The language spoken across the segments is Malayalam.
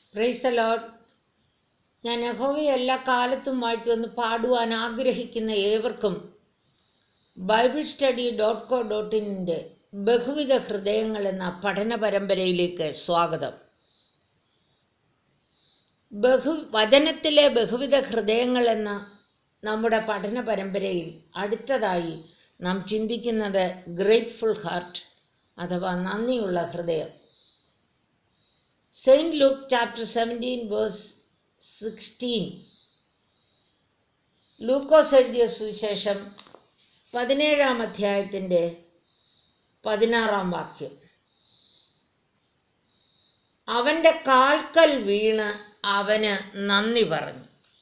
പ്രൈസ് ദ ലോഡ് ഞാൻ യഹോവയെ എല്ലാ കാലത്തും വാഴ്ത്തുവെന്ന് പാടുവാൻ ആഗ്രഹിക്കുന്ന ഏവർക്കും Bible study dot co dot ഇന്നിൻ്റെ ബഹുവിധ ഹൃദയങ്ങൾ എന്ന പഠന പരമ്പരയിലേക്ക് സ്വാഗതം ബഹു വചനത്തിലെ ബഹുവിധ ഹൃദയങ്ങൾ എന്ന നമ്മുടെ പഠന പരമ്പരയിൽ അടുത്തതായി നാം ചിന്തിക്കുന്നത് ഗ്രേറ്റ്ഫുൾ ഹാർട്ട് അഥവാ നന്ദിയുള്ള ഹൃദയം saint Luke chapter seventeen verse sixteen Lukose എഴുതിയ സുവിശേഷം പതിനേഴാം അധ്യായത്തിൻ്റെ പതിനാറാം വാക്യം അവൻ്റെ കാൽക്കൽ വീണ് അവന് നന്ദി പറഞ്ഞു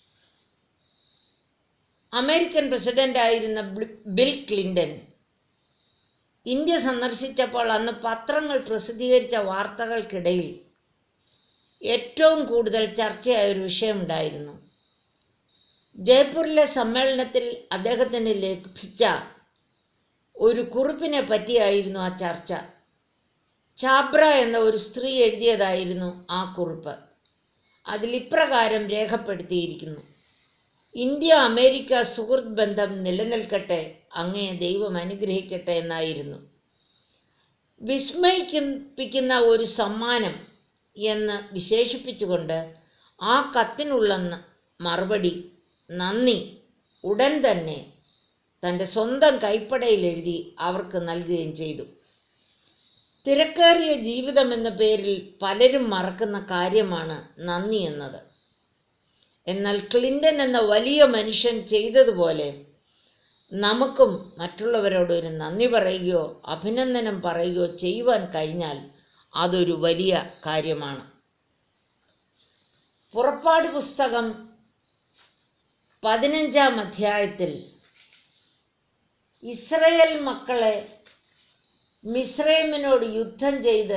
അമേരിക്കൻ പ്രസിഡന്റ് ആയിരുന്ന ബിൽ ക്ലിൻ്റൺ ഇന്ത്യ സന്ദർശിച്ചപ്പോൾ അന്ന് പത്രങ്ങൾ പ്രസിദ്ധീകരിച്ച വാർത്തകൾക്കിടയിൽ ഏറ്റവും കൂടുതൽ ചർച്ചയായ ഒരു വിഷയമുണ്ടായിരുന്നു ജയ്പൂരിലെ സമ്മേളനത്തിൽ അദ്ദേഹത്തിന് ലഭിച്ച ഒരു കുറിപ്പിനെ പറ്റിയായിരുന്നു ആ ചർച്ച ചാബ്ര എന്ന ഒരു സ്ത്രീ എഴുതിയതായിരുന്നു ആ കുറിപ്പ് അതിൽ ഇപ്രകാരം രേഖപ്പെടുത്തിയിരിക്കുന്നു ഇന്ത്യ അമേരിക്ക സുഹൃത്ത് ബന്ധം നിലനിൽക്കട്ടെ അങ്ങയെ ദൈവം അനുഗ്രഹിക്കട്ടെ എന്നായിരുന്നു വിസ്മയിപ്പിക്കുന്ന ഒരു സമ്മാനം എന്ന് വിശേഷിപ്പിച്ചുകൊണ്ട് ആ കത്തിനുള്ള മറുപടി നന്ദി ഉടൻ തന്നെ തൻ്റെ സ്വന്തം കൈപ്പടയിൽ എഴുതി അവർക്ക് നൽകുകയും ചെയ്തു തിരക്കേറിയ ജീവിതം എന്ന പേരിൽ പലരും മറക്കുന്ന കാര്യമാണ് നന്ദി എന്നത് എന്നാൽ ക്ലിൻ്റൺ എന്ന വലിയ മനുഷ്യൻ ചെയ്തതുപോലെ നമുക്കും മറ്റുള്ളവരോട് ഒരു നന്ദി പറയുകയോ അഭിനന്ദനം പറയുകയോ ചെയ്യുവാൻ കഴിഞ്ഞാൽ അതൊരു വലിയ കാര്യമാണ് പുറപ്പാട് പുസ്തകം പതിനഞ്ചാം അധ്യായത്തിൽ ഇസ്രയേൽ മക്കളെ മിസ്രൈമിനോട് യുദ്ധം ചെയ്ത്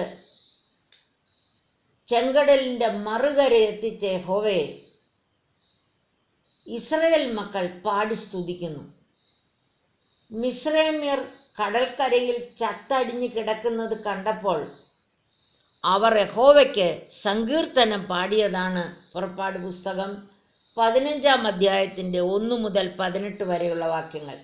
ചെങ്കടലിൻ്റെ മറുകര എത്തിച്ച ഹോവയെ ഇസ്രയേൽ മക്കൾ പാടി സ്തുതിക്കുന്നു മിസ്രൈമ്യർ കടൽക്കരയിൽ ചത്തടിഞ്ഞു കിടക്കുന്നത് കണ്ടപ്പോൾ അവർ യഹോവയ്ക്ക് സങ്കീർത്തനം പാടിയതാണ് പുറപ്പാട് പുസ്തകം പതിനഞ്ചാം അധ്യായത്തിൻ്റെ ഒന്ന് മുതൽ പതിനെട്ട് വരെയുള്ള വാക്യങ്ങൾ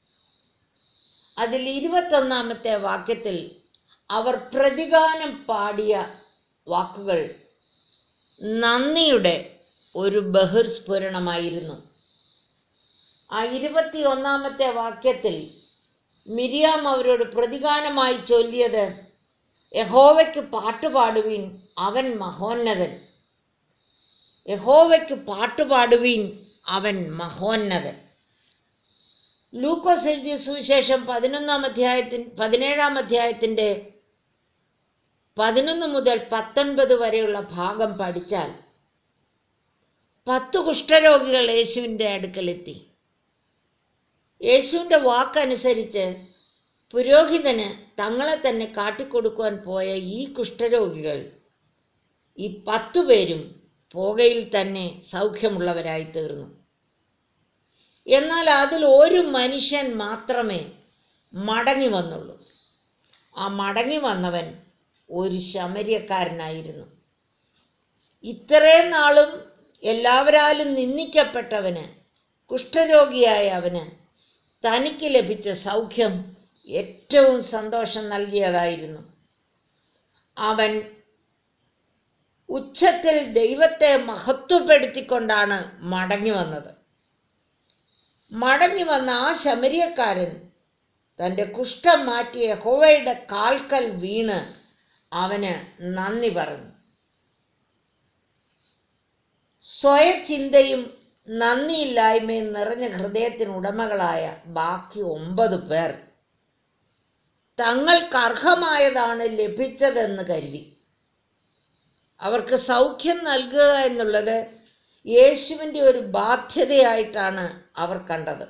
അതിൽ ഇരുപത്തൊന്നാമത്തെ വാക്യത്തിൽ അവർ പ്രതിഗാനം പാടിയ വാക്കുകൾ നന്ദിയുടെ ഒരു ബഹിർസ്ഫുരണമായിരുന്നു ആ ഇരുപത്തി ഒന്നാമത്തെ വാക്യത്തിൽ മിരിയാം അവരോട് പ്രതിഗാനമായി ചൊല്ലിയത് യഹോവയ്ക്ക് പാട്ടുപാടുവീൻ അവൻ മഹോന്നതൻ യഹോവയ്ക്ക് പാട്ടുപാടുവീൻ അവൻ മഹോന്നതൻ ലൂക്കോസ് എഴുതിയ സുവിശേഷം പതിനൊന്നാം അധ്യായത്തിൻ പതിനേഴാം അധ്യായത്തിൻ്റെ പതിനൊന്ന് മുതൽ പത്തൊൻപത് വരെയുള്ള ഭാഗം പഠിച്ചാൽ പത്ത് കുഷ്ഠരോഗികൾ യേശുവിൻ്റെ അടുക്കലെത്തി യേശുവിൻ്റെ വാക്കനുസരിച്ച് പുരോഹിതന് തങ്ങളെ തന്നെ കാട്ടിക്കൊടുക്കുവാൻ പോയ ഈ കുഷ്ഠരോഗികൾ ഈ പത്തു പേരും പുകയിൽ തന്നെ സൗഖ്യമുള്ളവരായി തീർന്നു എന്നാൽ അതിൽ ഒരു മനുഷ്യൻ മാത്രമേ മടങ്ങി വന്നുള്ളൂ ആ മടങ്ങി വന്നവൻ ഒരു ശമര്യക്കാരനായിരുന്നു ഇത്രയും നാളും എല്ലാവരാലും നിന്ദിക്കപ്പെട്ടവന് കുഷ്ഠരോഗിയായ അവന് തനിക്ക് ലഭിച്ച സൗഖ്യം ഏറ്റവും സന്തോഷം നൽകിയതായിരുന്നു അവൻ ഉച്ചത്തിൽ ദൈവത്തെ മഹത്വപ്പെടുത്തിക്കൊണ്ടാണ് മടങ്ങി വന്നത് മടങ്ങി വന്ന ആ ശമരിയക്കാരൻ തൻ്റെ കുഷ്ഠം മാറ്റിയ ഹോവയുടെ കാൽക്കൽ വീണ് അവന് നന്ദി പറഞ്ഞു സ്വയചിന്തയും നന്ദിയില്ലായ്മയും നിറഞ്ഞ ഹൃദയത്തിന് ഉടമകളായ ബാക്കി ഒമ്പത് പേർ തങ്ങൾക്ക് അർഹമായതാണ് ലഭിച്ചതെന്ന് കരുതി അവർക്ക് സൗഖ്യം നൽകുക എന്നുള്ളത് യേശുവിൻ്റെ ഒരു ബാധ്യതയായിട്ടാണ് അവർ കണ്ടത്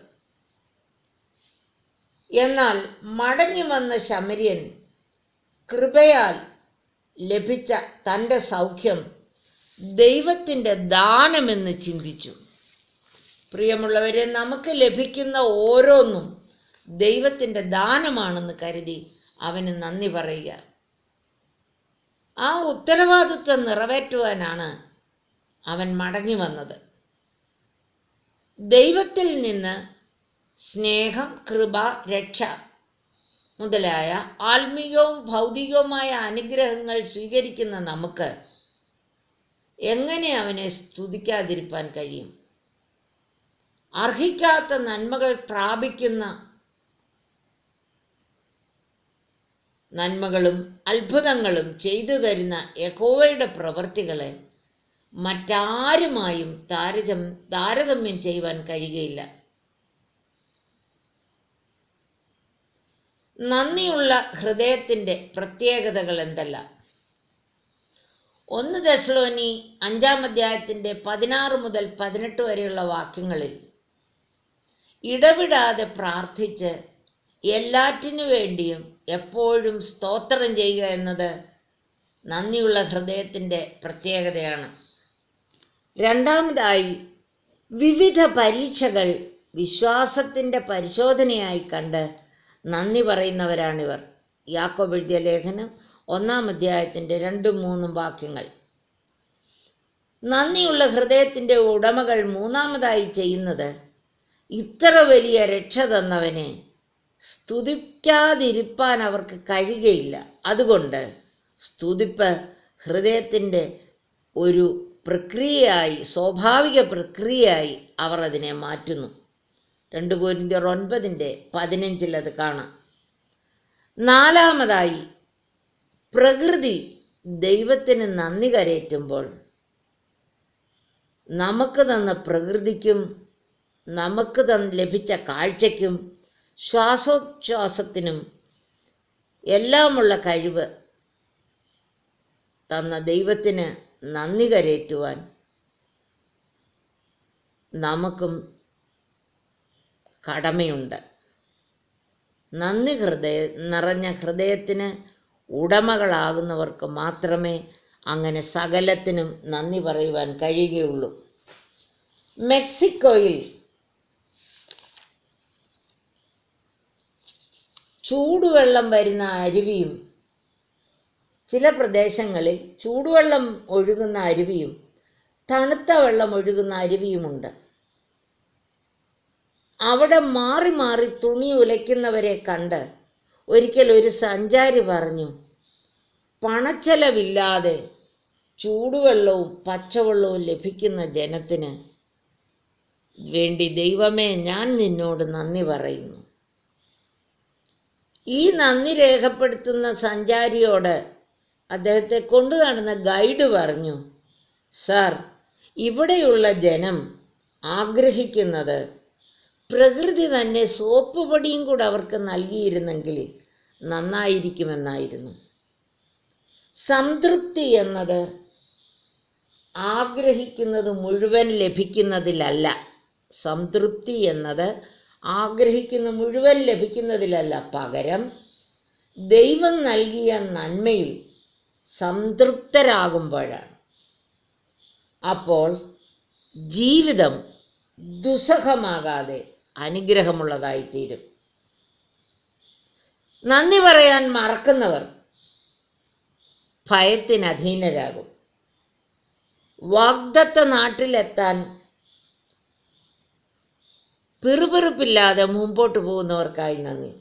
എന്നാൽ മടങ്ങി വന്ന ശമര്യൻ കൃപയാൽ ലഭിച്ച തൻ്റെ സൗഖ്യം ദൈവത്തിൻ്റെ ദാനമെന്ന് ചിന്തിച്ചു പ്രിയമുള്ളവരെ നമുക്ക് ലഭിക്കുന്ന ഓരോന്നും ദൈവത്തിൻ്റെ ദാനമാണെന്ന് കരുതി അവന് നന്ദി പറയുക ആ ഉത്തരവാദിത്വം നിറവേറ്റുവാനാണ് അവൻ മടങ്ങി വന്നത് ദൈവത്തിൽ നിന്ന് സ്നേഹം കൃപ രക്ഷ മുതലായ ആത്മീയവും ഭൗതികവുമായ അനുഗ്രഹങ്ങൾ സ്വീകരിക്കുന്ന നമുക്ക് എങ്ങനെ അവനെ സ്തുതിക്കാതിരിക്കാൻ കഴിയും അർഹിക്കാത്ത നന്മകൾ പ്രാപിക്കുന്ന നന്മകളും അത്ഭുതങ്ങളും ചെയ്തു തരുന്ന യഹോവയുടെ പ്രവൃത്തികളെ മറ്റാരുമായും താരതം താരതമ്യം ചെയ്യുവാൻ കഴിയുകയില്ല നന്ദിയുള്ള ഹൃദയത്തിൻ്റെ പ്രത്യേകതകൾ എന്തെല്ലാം ഒന്ന് ദശലോനി അഞ്ചാം അധ്യായത്തിൻ്റെ പതിനാറ് മുതൽ പതിനെട്ട് വരെയുള്ള വാക്യങ്ങളിൽ ഇടവിടാതെ പ്രാർത്ഥിച്ച് എല്ലാറ്റിനു വേണ്ടിയും എപ്പോഴും സ്തോത്രം ചെയ്യുക എന്നത് നന്ദിയുള്ള ഹൃദയത്തിൻ്റെ പ്രത്യേകതയാണ് രണ്ടാമതായി വിവിധ പരീക്ഷകൾ വിശ്വാസത്തിൻ്റെ പരിശോധനയായി കണ്ട് നന്ദി പറയുന്നവരാണിവർ യാക്കോബ് എഴുതിയ ലേഖനം ഒന്നാം അധ്യായത്തിൻ്റെ രണ്ടും മൂന്നും വാക്യങ്ങൾ നന്ദിയുള്ള ഹൃദയത്തിൻ്റെ ഉടമകൾ മൂന്നാമതായി ചെയ്യുന്നത് ഇത്ര വലിയ രക്ഷ തന്നവനെ സ്തുതിക്കാതിരിപ്പാൻ അവർക്ക് കഴിയുകയില്ല അതുകൊണ്ട് സ്തുതിപ്പ് ഹൃദയത്തിൻ്റെ ഒരു പ്രക്രിയയായി സ്വാഭാവിക പ്രക്രിയയായി അവർ അതിനെ മാറ്റുന്നു രണ്ട് കോരിന്ത്യർ ഒൻപതിൻ്റെ പതിനഞ്ചിൽ അത് കാണാം നാലാമതായി പ്രകൃതി ദൈവത്തിന് നന്ദി കരയേറ്റുമ്പോൾ നമുക്ക് തന്ന പ്രകൃതിക്കും നമുക്ക് തന്ന് ലഭിച്ച കാഴ്ചയ്ക്കും ശ്വാസോച്ഛ്വാസത്തിനും എല്ലാമുള്ള കഴിവ് തന്ന ദൈവത്തിന് നന്ദി കരയേറ്റുവാൻ നമുക്കും കടമയുണ്ട് നന്ദി ഹൃദയ നിറഞ്ഞ ഹൃദയത്തിന് ഉടമകളാകുന്നവർക്ക് മാത്രമേ അങ്ങനെ സകലത്തിനും നന്ദി പറയുവാൻ കഴിയുകയുള്ളൂ മെക്സിക്കോയിൽ ചൂടുവെള്ളം വരുന്ന അരുവിയും ചില പ്രദേശങ്ങളിൽ ചൂടുവെള്ളം ഒഴുകുന്ന അരുവിയും തണുത്ത വെള്ളം ഒഴുകുന്ന അരുവിയുമുണ്ട് അവിടെ മാറി മാറി തുണി ഉലയ്ക്കുന്നവരെ കണ്ട് ഒരിക്കൽ ഒരു സഞ്ചാരി പറഞ്ഞു പണച്ചെലവില്ലാതെ ചൂടുവെള്ളവും പച്ചവെള്ളവും ലഭിക്കുന്ന ജനത്തിന് വേണ്ടി ദൈവമേ ഞാൻ നിന്നോട് നന്ദി പറയുന്നു ഈ നന്ദി രേഖപ്പെടുത്തുന്ന സഞ്ചാരിയോട് അദ്ദേഹത്തെ കൊണ്ടു നടന്ന ഗൈഡ് പറഞ്ഞു സാർ ഇവിടെയുള്ള ജനം ആഗ്രഹിക്കുന്നത് പ്രകൃതി തന്നെ സോപ്പ് പൊടിയും കൂടെ അവർക്ക് നൽകിയിരുന്നെങ്കിൽ നന്നായിരിക്കുമെന്നായിരുന്നു സംതൃപ്തി എന്നത് ആഗ്രഹിക്കുന്നത് മുഴുവൻ ലഭിക്കുന്നതിലല്ല സംതൃപ്തി എന്നത് ആഗ്രഹിക്കുന്ന മുഴുവൻ ലഭിക്കുന്നതിലല്ല പകരം ദൈവം നൽകിയ നന്മയിൽ സംതൃപ്തരാകുമ്പോഴാണ് അപ്പോൾ ജീവിതം ദുസ്സഹമാകാതെ അനുഗ്രഹമുള്ളതായിത്തീരും നന്ദി പറയാൻ മറക്കുന്നവർ ഭയത്തിന് അധീനരാകും വാഗ്ദത്ത നാട്ടിലെത്താൻ പിറുപിറുപ്പില്ലാതെ മുമ്പോട്ട് പോകുന്നവർക്കായി നന്ദി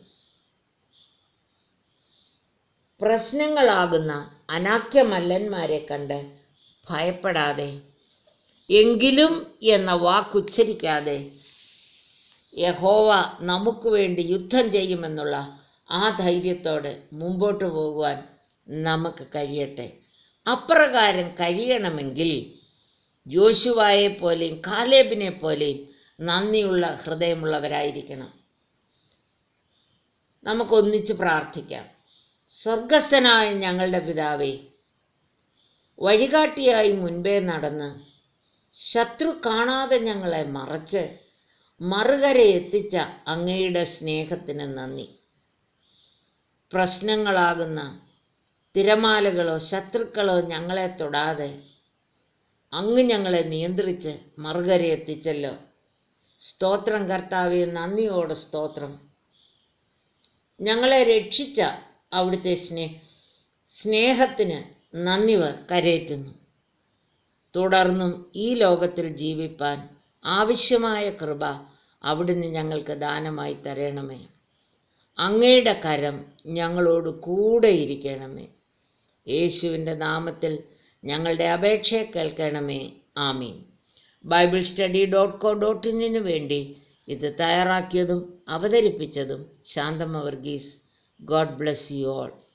പ്രശ്നങ്ങളാകുന്ന അനാക്യമല്ലന്മാരെ കണ്ട് ഭയപ്പെടാതെ എങ്കിലും എന്ന വാക്കുച്ചരിക്കാതെ യഹോവ നമുക്ക് വേണ്ടി യുദ്ധം ചെയ്യുമെന്നുള്ള ആ ധൈര്യത്തോടെ മുമ്പോട്ട് പോകുവാൻ നമുക്ക് കഴിയട്ടെ അപ്രകാരം കഴിയണമെങ്കിൽ യോശുവായെ പോലെയും കാലേബിനെ പോലെയും നന്ദിയുള്ള ഹൃദയമുള്ളവരായിരിക്കണം നമുക്കൊന്നിച്ച് പ്രാർത്ഥിക്കാം സ്വർഗസ്ഥനായ ഞങ്ങളുടെ പിതാവേ വഴികാട്ടിയായി മുൻപേ നടന്ന് ശത്രു കാണാതെ ഞങ്ങളെ മറച്ച് മറുകര എത്തിച്ച അങ്ങയുടെ സ്നേഹത്തിന് നന്ദി പ്രശ്നങ്ങളാകുന്ന തിരമാലകളോ ശത്രുക്കളോ ഞങ്ങളെ തൊടാതെ അങ്ങ് ഞങ്ങളെ നിയന്ത്രിച്ച് മറുകര എത്തിച്ചല്ലോ സ്തോത്രം കർത്താവെ നന്ദിയോടെ സ്തോത്രം ഞങ്ങളെ രക്ഷിച്ച അവിടുത്തെ സ്നേ സ്നേഹത്തിന് നന്ദി വ- കരേറ്റുന്നു തുടർന്നും ഈ ലോകത്തിൽ ജീവിപ്പാൻ ആവശ്യമായ കൃപ അവിടുന്ന് ഞങ്ങൾക്ക് ദാനമായി തരണമേ അങ്ങയുടെ കരം ഞങ്ങളോട് കൂടെ ഇരിക്കണമേ യേശുവിൻ്റെ നാമത്തിൽ ഞങ്ങളുടെ അപേക്ഷയെ കേൾക്കണമേ ആമീൻ Bible study dot co dot ഇന്നിന് വേണ്ടി ഇത് തയ്യാറാക്കിയതും അവതരിപ്പിച്ചതും Shanthama Varghese God bless you all